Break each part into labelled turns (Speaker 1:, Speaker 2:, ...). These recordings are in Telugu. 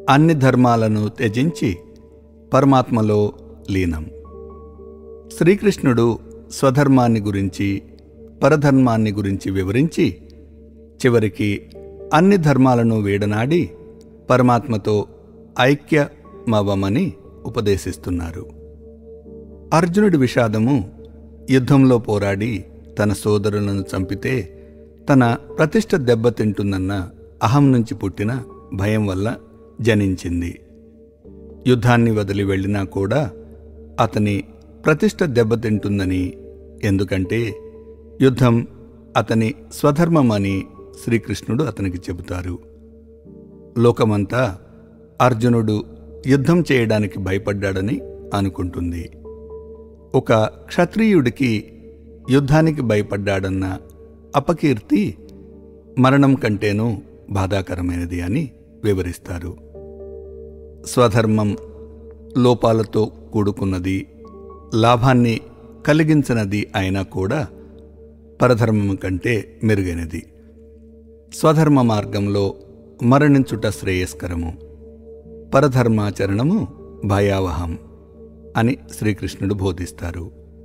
Speaker 1: అన్ని ధర్మాలను త్యజించి పరమాత్మలో లీనం శ్రీకృష్ణుడు స్వధర్మాన్ని గురించి పరధర్మాన్ని గురించి వివరించి చివరికి అన్ని ధర్మాలను వీడనాడి పరమాత్మతో ఐక్యమవ్వమని ఉపదేశిస్తున్నారు అర్జునుడి విషాదము యుద్ధంలో పోరాడి తన సోదరులను చంపితే తన ప్రతిష్ట దెబ్బతింటుందన్న అహం నుంచి పుట్టిన భయం వల్ల జనించింది యుద్ధాన్ని వదిలి వెళ్ళినా కూడా అతని ప్రతిష్ట దెబ్బతింటుందని ఎందుకంటే యుద్ధం అతని స్వధర్మమని శ్రీకృష్ణుడు అతనికి చెబుతారు లోకమంతా అర్జునుడు యుద్ధం చేయడానికి భయపడ్డాడని అనుకుంటుంది ఒక క్షత్రియుడికి యుద్ధానికి భయపడ్డాడన్న అపకీర్తి మరణం కంటేనూ బాధాకరమైనది అని వివరిస్తారు స్వధర్మం లోపాలతో కూడుకున్నది లాభాన్ని కలిగించినది అయినా కూడా పరధర్మం కంటే మెరుగైనది స్వధర్మ మార్గంలో మరణించుట శ్రేయస్కరము పరధర్మాచరణము భయావహం అని శ్రీకృష్ణుడు బోధిస్తారు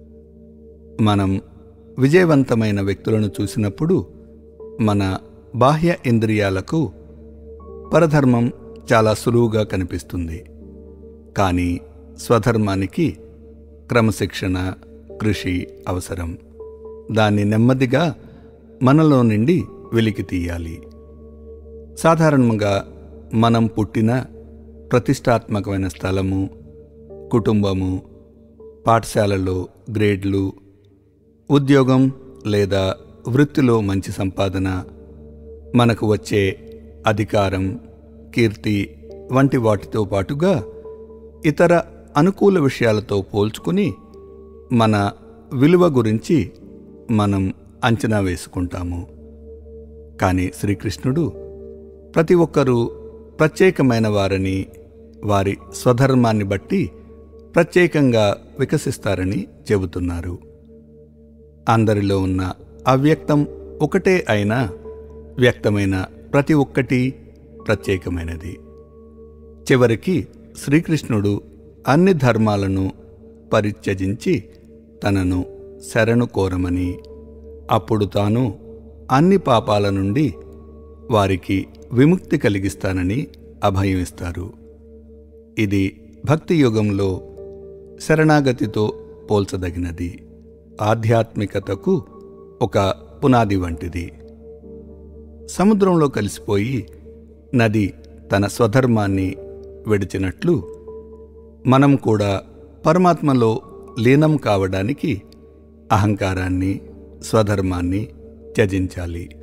Speaker 1: మనం విజయవంతమైన వ్యక్తులను చూసినప్పుడు మన బాహ్య ఇంద్రియాలకు పరధర్మం చాలా సులువుగా కనిపిస్తుంది కానీ స్వధర్మానికి క్రమశిక్షణ కృషి అవసరం దాన్ని నెమ్మదిగా మనలో నుండి వెలికి తీయాలి సాధారణంగా మనం పుట్టిన ప్రతిష్టాత్మకమైన స్థలము కుటుంబము పాఠశాలలో గ్రేడ్లు ఉద్యోగం లేదా వృత్తిలో మంచి సంపాదన మనకు వచ్చే అధికారం కీర్తి వంటి వాటితో పాటుగా ఇతర అనుకూల విషయాలతో పోల్చుకుని మన విలువ గురించి మనం అంచనా వేసుకుంటాము కానీ శ్రీకృష్ణుడు ప్రతి ఒక్కరూ ప్రత్యేకమైన వారని వారి స్వధర్మాన్ని బట్టి ప్రత్యేకంగా వికసిస్తారని చెబుతున్నారు అందరిలో ఉన్న అవ్యక్తం ఒకటే అయినా వ్యక్తమైన ప్రతి ఒక్కటి ప్రత్యేకమైనది చివరికి శ్రీకృష్ణుడు అన్ని ధర్మాలను పరిత్యజించి తనను శరణు కోరమని అప్పుడు తాను అన్ని పాపాల నుండి వారికి విముక్తి కలిగిస్తానని అభయం ఇస్తారు ఇది భక్తి యుగంలో శరణాగతితో పోల్చదగినది ఆధ్యాత్మికతకు ఒక పునాది వంటిది సముద్రంలో కలిసిపోయి నది తన స్వధర్మాన్ని విడిచినట్లు మనం కూడా పరమాత్మలో లీనం కావడానికి అహంకారాన్ని స్వధర్మాన్ని త్యజించాలి